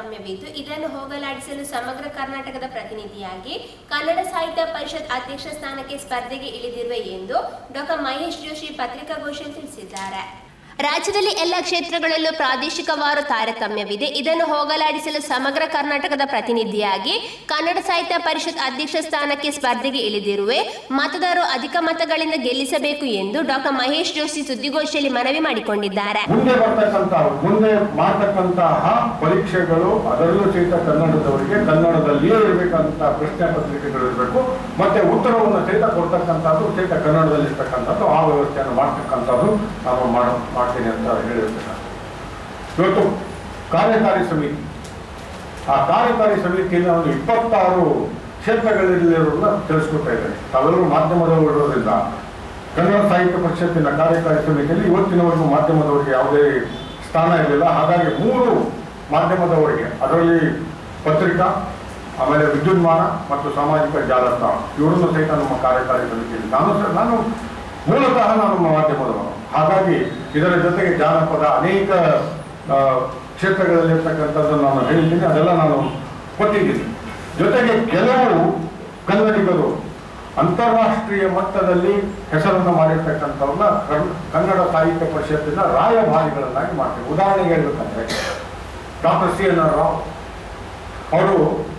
ತಾರತಮ್ಯವಿದ್ದು ಇದನ್ನು ಹೋಗಲಾಡಿಸಲು ಸಮಗ್ರ ಕರ್ನಾಟಕದ ಪ್ರತಿನಿಧಿಯಾಗಿ ಕನ್ನಡ ಸಾಹಿತ್ಯ ಪರಿಷತ್ ಅಧ್ಯಕ್ಷ ಸ್ಥಾನಕ್ಕೆ ಸ್ಪರ್ಧೆಗೆ ಇಳಿದಿರುವೆ ಎಂದು ಡಾಕ್ಟರ್ ಮಹೇಶ್ ಜೋಶಿ ಪತ್ರಿಕಾಗೋಷ್ಠಿಯಲ್ಲಿ ತಿಳಿಸಿದ್ದಾರೆ ರಾಜ್ಯದಲ್ಲಿ ಎಲ್ಲ ಕ್ಷೇತ್ರಗಳಲ್ಲೂ ಪ್ರಾದೇಶಿಕವಾರು ತಾರತಮ್ಯವಿದೆ ಇದನ್ನು ಹೋಗಲಾಡಿಸಲು ಸಮಗ್ರ ಕರ್ನಾಟಕದ ಪ್ರತಿನಿಧಿಯಾಗಿ ಕನ್ನಡ ಸಾಹಿತ್ಯ ಪರಿಷತ್ ಅಧ್ಯಕ್ಷ ಸ್ಥಾನಕ್ಕೆ ಸ್ಪರ್ಧೆಗೆ ಇಳಿದಿರುವೆ ಮತದಾರರು ಅಧಿಕ ಮತಗಳಿಂದ ಗೆಲ್ಲಿಸಬೇಕು ಎಂದು ಡಾಕ್ಟರ್ ಮಹೇಶ್ ಜೋಶಿ ಸುದ್ದಿಗೋಷ್ಠಿಯಲ್ಲಿ ಮನವಿ ಮಾಡಿಕೊಂಡಿದ್ದಾರೆ ಮುಂದೆ ಬರ್ತಕ್ಕಂಥ ಮುಂದೆ ಮಾಡ್ತಕ್ಕಂತಹ ಪರೀಕ್ಷೆಗಳು ಅದರಲ್ಲೂ ಸಹಿತ ಕನ್ನಡದವರಿಗೆ ಕನ್ನಡದಲ್ಲಿಯೇ ಇರಬೇಕಂತ ಪ್ರಶ್ನೆ ಪತ್ರಿಕೆಗಳು ಇರಬೇಕು ಮತ್ತೆ ಉತ್ತರವನ್ನು ಸಹಿತ ಕೊಡ್ತಕ್ಕಂಥದ್ದು ಸಹಿತ ಕನ್ನಡದಲ್ಲಿ ಇರ್ತಕ್ಕಂಥದ್ದು ಆ ವ್ಯವಸ್ಥೆಯನ್ನು ಮಾಡ್ತಕ್ಕಂಥದ್ದು ನಾನು ಮಾಡ ಮಾಡ್ತೀನಿ ಅಂತ ಹೇಳಿರ್ತಕ್ಕಂಥ ಇವತ್ತು ಕಾರ್ಯಕಾರಿ ಸಮಿತಿ ಆ ಕಾರ್ಯಕಾರಿ ಸಮಿತಿಯಲ್ಲಿ ಒಂದು ಇಪ್ಪತ್ತಾರು ಕ್ಷೇತ್ರಗಳಲ್ಲಿರೋದನ್ನ ತಿಳಿಸ್ಕೊಡ್ತಾ ಇದ್ದಾರೆ ತಾವೆಲ್ಲರೂ ಮಾಧ್ಯಮದವರು ಇರೋದ್ರಿಂದ ಕನ್ನಡ ಸಾಹಿತ್ಯ ಪರಿಷತ್ತಿನ ಕಾರ್ಯಕಾರಿ ಸಮಿತಿಯಲ್ಲಿ ಇವತ್ತಿನವರೆಗೂ ಮಾಧ್ಯಮದವರಿಗೆ ಯಾವುದೇ ಸ್ಥಾನ ಇರಲಿಲ್ಲ ಹಾಗಾಗಿ ಮೂರು ಮಾಧ್ಯಮದವರಿಗೆ ಅದರಲ್ಲಿ ಪತ್ರಿಕಾ ಆಮೇಲೆ ವಿದ್ಯುನ್ಮಾನ ಮತ್ತು ಸಾಮಾಜಿಕ ಜಾಲತಾಣ ಇವರನ್ನು ಸಹಿತ ನಮ್ಮ ಕಾರ್ಯಕಾರಿ ಸಮಿತಿಯಲ್ಲಿ ನಾನು ಸಹ ನಾನು ಮೂಲತಃ ನಾನು ಮಾಧ್ಯಮದವನು ಹಾಗಾಗಿ ಇದರ ಜೊತೆಗೆ ಜಾನಪದ ಅನೇಕ ಆ, ಕ್ಷೇತ್ರಗಳಲ್ಲಿರ್ತಕ್ಕಂಥದ್ದನ್ನು ನಾನು ಹೇಳಿದ್ದೀನಿ ಅದೆಲ್ಲ ನಾನು ಕೊಟ್ಟಿದ್ದೀನಿ ಜೊತೆಗೆ ಕೆಲವು ಕನ್ನಡಿಗರು ಅಂತಾರಾಷ್ಟ್ರೀಯ ಮಟ್ಟದಲ್ಲಿ ಹೆಸರನ್ನು ಮಾಡಿರ್ತಕ್ಕಂಥವ್ರನ್ನ ಕನ್- ಕನ್ನಡ ಸಾಹಿತ್ಯ ಪರಿಷತ್ತಿನ ರಾಯಭಾರಿಗಳನ್ನಾಗಿ ಮಾಡ್ತೀವಿ ಉದಾಹರಣೆಗೆ ಹೇಳ್ಬೇಕಂದ್ರೆ doctor C N R Rao ಅವರು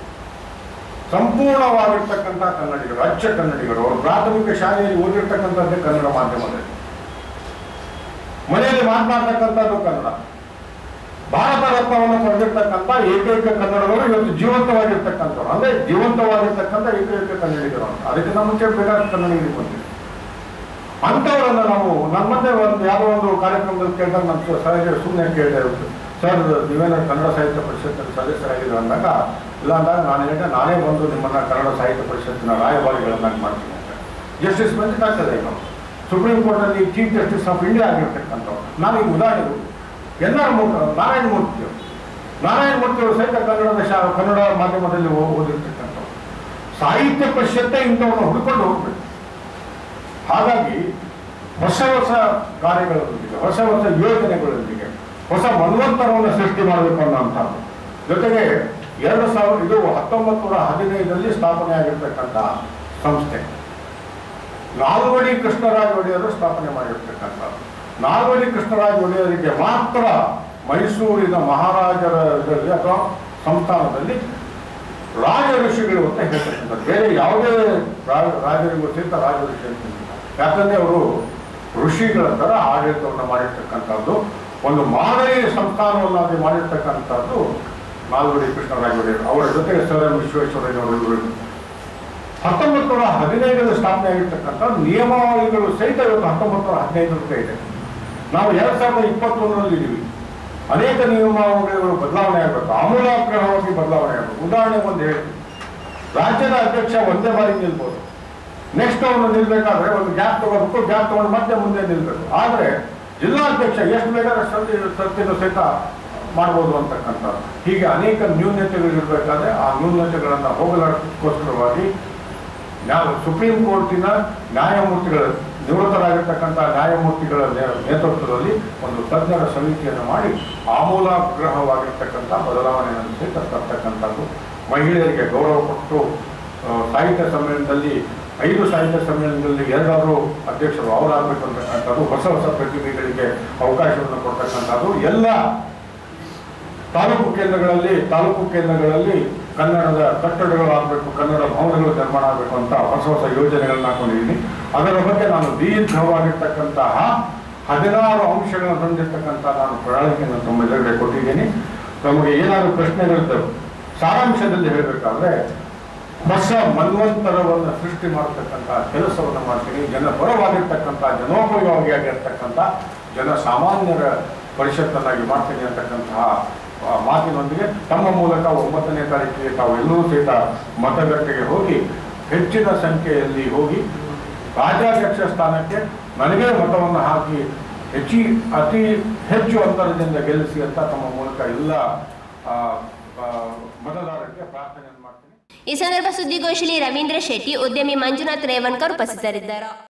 ಸಂಪೂರ್ಣವಾಗಿರ್ತಕ್ಕಂಥ ಕನ್ನಡಿಗರು ಅಚ್ಚ ಕನ್ನಡಿಗರು ಅವರು ಪ್ರಾಥಮಿಕ ಶಾಲೆಯಲ್ಲಿ ಓದಿರ್ತಕ್ಕಂಥದ್ದೇ ಕನ್ನಡ ಮಾಧ್ಯಮದಲ್ಲಿ ಮನೆಯಲ್ಲಿ ಮಾತನಾಡ್ತಕ್ಕಂಥದ್ದು ಕನ್ನಡ ಭಾರತ ರತ್ನವನ್ನು ಪಡೆದಿರ್ತಕ್ಕಂಥ ಏಕೈಕ ಕನ್ನಡಗಳು ಇವತ್ತು ಜೀವಂತವಾಗಿರ್ತಕ್ಕಂಥವ್ರು ಅಂದ್ರೆ ಜೀವಂತವಾಗಿರ್ತಕ್ಕಂಥ ಏಕೈಕ ಕನ್ನಡಿಗರು ಅಂತ ಅದಕ್ಕೆ ನಮ್ಮ ಮುಂಚೆ ಬೇಕಾದ ಕನ್ನಡಿಗರಿಗೆ ಬಂದಿದೆ ಅಂಥವರನ್ನ ನಾವು ನಮ್ಮ ಮುಂದೆ ಒಂದು ಯಾವುದೋ ಒಂದು ಕಾರ್ಯಕ್ರಮದಲ್ಲಿ ಕೇಳಿದಾಗ ನಮ್ಮ ಸಹಜ ಸುಮ್ಮನೆ ಕೇಳಿದೆ ಸರ್ ನೀವೇನಾದ್ರು ಕನ್ನಡ ಸಾಹಿತ್ಯ ಪರಿಷತ್ತಿನ ಸದಸ್ಯರಾಗಿದ್ರು ಅಂದಾಗ ಇಲ್ಲ ಅಂದಾಗ ನಾನು ಹೇಳಿದೆ ನಾನೇ ಬಂದು ನಿಮ್ಮನ್ನ ಕನ್ನಡ ಸಾಹಿತ್ಯ ಪರಿಷತ್ತಿನ ರಾಯಭಾರಿಗಳನ್ನಾಗಿ ಮಾಡ್ತೀನಿ ಅಂತ ಜಸ್ಟಿಸ್ ಮಂಜು ಆಗ್ತದೆ ಈಗ ಸುಪ್ರೀಂ ಕೋರ್ಟಲ್ಲಿ ಚೀಫ್ ಜಸ್ಟಿಸ್ ಆಫ್ ಇಂಡಿಯಾ ಆಗಿರ್ತಕ್ಕಂಥವ್ರು ನಾನು ಈಗ ಉದಾಹರಣೆ ಎನ್ ಆರ್ ಮೂರ್ತಿ ನಾರಾಯಣ ಮೂರ್ತಿ ಅವರು ನಾರಾಯಣ ಮೂರ್ತಿ ಅವರು ಸಹಿತ ಕನ್ನಡದ ಶಾ ಕನ್ನಡ ಮಾಧ್ಯಮದಲ್ಲಿ ಓ- ಓದಿರ್ತಕ್ಕಂಥವ್ರು ಸಾಹಿತ್ಯ ಪರಿಷತ್ತೇ ಇಂಥವ್ರನ್ನ ಹುಡ್ಕೊಂಡು ಹೋಗ್ಬೇಕು ಹಾಗಾಗಿ ಹೊಸ ಹೊಸ ಕಾರ್ಯಗಳೊಂದಿಗೆ ಹೊಸ ಹೊಸ ಯೋಜನೆಗಳೊಂದಿಗೆ ಹೊಸ ಮನ್ವಂತರವನ್ನು ಸೃಷ್ಟಿ ಮಾಡಬೇಕು ಅನ್ನೋಂಥದ್ದು ಜೊತೆಗೆ ಎರಡು ಸಾವಿರ ಇದು ಹತ್ತೊಂಬತ್ತು ನೂರ ಹದಿನೈದರಲ್ಲಿ ಸ್ಥಾಪನೆ ಆಗಿರ್ತಕ್ಕಂಥ ಸಂಸ್ಥೆ ನಾಲ್ವಡಿ ಕೃಷ್ಣರಾಜ ಒಡೆಯರು ಸ್ಥಾಪನೆ ಮಾಡಿರ್ತಕ್ಕಂಥದ್ದು ನಾಲ್ವಡಿ ಕೃಷ್ಣರಾಜ ಒಡೆಯರಿಗೆ ಮಾತ್ರ ಮೈಸೂರಿನ ಮಹಾರಾಜರ ಇದರಲ್ಲಿ ಅಥವಾ ಸಂಸ್ಥಾನದಲ್ಲಿ ರಾಜ ಋಷಿಗಳು ಅಂತ ಹೇಳ್ತಕ್ಕಂಥದ್ದು ಬೇರೆ ಯಾವುದೇ ರಾ- ರಾಜರಿಗೂ ಸಹಿತ ರಾಜ ಋಷಿ ಅಂತ ಇಲ್ಲ. ಯಾಕಂದ್ರೆ ಅವರು ಋಷಿಗಳ ತರ ಆಡಳಿತವನ್ನು ಮಾಡಿರ್ತಕ್ಕಂಥದ್ದು ಒಂದು ಮಾದರಿ ಸಂಸ್ಥಾನವನ್ನಾಗಿ ಮಾಡಿರ್ತಕ್ಕಂಥದ್ದು ನಾಲ್ವಡಿ ಕೃಷ್ಣರಾಜ ಒಡೆಯರು ಅವರ ಜೊತೆಗೆ ಸರ್ ಎಂ ವಿಶ್ವೇಶ್ವರಯ್ಯನವರು ಇವರು ಹತ್ತೊಂಬತ್ತು ನೂರ ಹದಿನೈದರಲ್ಲಿ ಸ್ಥಾಪನೆ ಆಗಿರ್ತಕ್ಕಂಥ ನಿಯಮಾವಳಿಗಳು ಸಹಿತ ಇವತ್ತು ಹತ್ತೊಂಬತ್ತು ನೂರ ಹದಿನೈದರಕ್ಕೆ ಇದೆ ನಾವು ಎರಡ್ ಸಾವಿರದ ಇಪ್ಪತ್ತೊಂದರಲ್ಲಿ ಇದ್ದೀವಿ ಅನೇಕ ನಿಯಮಾವಳಿಗಳು ಬದಲಾವಣೆ ಆಗಬೇಕು ಆಮೂಲಾಗ್ರಹವಾಗಿ ಬದಲಾವಣೆ ಆಗಬೇಕು ಉದಾಹರಣೆ ಒಂದು ಹೇಳ್ತೀನಿ ರಾಜ್ಯದ ಅಧ್ಯಕ್ಷ ಒಂದೇ ಬಾರಿ ನಿಲ್ಬೋದು ನೆಕ್ಸ್ಟ್ ಅವನು ನಿಲ್ಬೇಕಾದ್ರೆ ಒಂದು ಗ್ಯಾಪ್ ತಗೋಬೇಕು ಗ್ಯಾಪ್ ತಗೊಂಡು ಮತ್ತೆ ಮುಂದೆ ನಿಲ್ಬೇಕು ಆದ್ರೆ ಜಿಲ್ಲಾಧ್ಯಕ್ಷ ಎಷ್ಟು ಬೇಕಾದ್ರೆ ಸರ್ತಿ ಸರ್ತಿನೂ ಸಹಿತ ಮಾಡ್ಬೋದು ಅಂತಕ್ಕಂಥದ್ದು ಹೀಗೆ ಅನೇಕ ನ್ಯೂನತೆಗಳು ಇರಬೇಕಾದ್ರೆ ಆ ನ್ಯೂನತೆಗಳನ್ನು ಹೋಗಲಾಡಿಸ್ಕೋಸ್ಕರವಾಗಿ ನ್ಯಾಯ ಸುಪ್ರೀಂ ಕೋರ್ಟಿನ ನ್ಯಾಯಮೂರ್ತಿಗಳ ನಿವೃತ್ತರಾಗಿರ್ತಕ್ಕಂಥ ನ್ಯಾಯಮೂರ್ತಿಗಳ ನೇ- ನೇತೃತ್ವದಲ್ಲಿ ಒಂದು ತಜ್ಞರ ಸಮಿತಿಯನ್ನು ಮಾಡಿ ಆಮೂಲಾಗ್ರಹವಾಗಿರ್ತಕ್ಕಂಥ ಬದಲಾವಣೆಯನ್ನು ಸಹಿತ ತರ್ತಕ್ಕಂಥದ್ದು ಮಹಿಳೆಯರಿಗೆ ಗೌರವ ಕೊಟ್ಟು ಆ, ಸಾಹಿತ್ಯ ಸಮ್ಮೇಳನದಲ್ಲಿ ಐದು ಸಾಹಿತ್ಯ ಸಮ್ಮೇಳನದಲ್ಲಿ ಎರಡಾರು ಅಧ್ಯಕ್ಷರು ಅವರಾಗಬೇಕು ಅಂತಕ್ಕಂಥದ್ದು ಹೊಸ ಹೊಸ ಪ್ರತಿಭೆಗಳಿಗೆ ಅವಕಾಶವನ್ನು ಕೊಡ್ತಕ್ಕಂಥದ್ದು ಎಲ್ಲ ತಾಲೂಕು ಕೇಂದ್ರಗಳಲ್ಲಿ ತಾಲೂಕು ಕೇಂದ್ರಗಳಲ್ಲಿ ಕನ್ನಡದ ಕಟ್ಟಡಗಳು ಆಗಬೇಕು ಕನ್ನಡ ಭವನಗಳು ನಿರ್ಮಾಣ ಆಗಬೇಕು ಅಂತ ಹೊಸ ಹೊಸ ಯೋಜನೆಗಳನ್ನ ಹಾಕೊಂಡಿದ್ದೀನಿ ಅದರ ಬಗ್ಗೆ ನಾನು ದೀರ್ಘವಾಗಿರ್ತಕ್ಕಂತಹ ಹದಿನಾರು ಅಂಶಗಳನ್ನು ಹೊಂದಿರತಕ್ಕಂಥ ನಾನು ಪ್ರಣಾಳಿಕೆಯನ್ನು ತಮ್ಮ ಎದುರುಗಡೆ ಕೊಟ್ಟಿದ್ದೀನಿ ನಮಗೆ ಏನಾದರೂ ಪ್ರಶ್ನೆಗಳಿದ್ದವು ಸಾರಾಂಶದಲ್ಲಿ ಹೇಳಬೇಕಾದ್ರೆ ಹೊಸ ಮನ್ವಂತರವನ್ನು ಸೃಷ್ಟಿ ಮಾಡತಕ್ಕಂಥ ಕೆಲಸವನ್ನು ಮಾಡ್ತೀನಿ ಜನ ಪರವಾಗಿರ್ತಕ್ಕಂಥ ಜನೋಪಯೋಗಿಯಾಗಿರ್ತಕ್ಕಂಥ ಜನ ಸಾಮಾನ್ಯರ ಪರಿಷತ್ತನ್ನಾಗಿ ಮಾಡ್ತೀನಿ ಅಂತಕ್ಕಂತಹ ಆ, ಮಾತಿನೊಂದಿಗೆ ತಮ್ಮ ಮೂಲಕ ಒಂಬತ್ತನೇ ತಾರೀಕಿಗೆ ತಾವು ಎಲ್ಲರೂ ಸಹಿತ ಮತಗಟ್ಟೆಗೆ ಹೋಗಿ ಹೆಚ್ಚಿನ ಸಂಖ್ಯೆಯಲ್ಲಿ ಹೋಗಿ ರಾಜ್ಯಾಧ್ಯಕ್ಷ ಸ್ಥಾನಕ್ಕೆ ನನಗೇ ಮತವನ್ನು ಹಾಕಿ ಹೆಚ್ಚಿ ಅತಿ ಹೆಚ್ಚು ಅಂತರದಿಂದ ಗೆಲ್ಲಿಸಿ ಅಂತ ತಮ್ಮ ಮೂಲಕ ಎಲ್ಲ ಆ, ಆ, ಮತದಾರರಿಗೆ ಪ್ರಾರ್ಥನೆಯನ್ನು ಮಾಡ್ತೀನಿ ಈ ಸಂದರ್ಭ ಸುದ್ದಿಗೋಷ್ಠಿಯಲ್ಲಿ ರವೀಂದ್ರ ಶೆಟ್ಟಿ ಉದ್ಯಮಿ ಮಂಜುನಾಥ್ ರೇವಣ್ಕರ್ ಉಪಸ್ಥಿತರಿದ್ದರು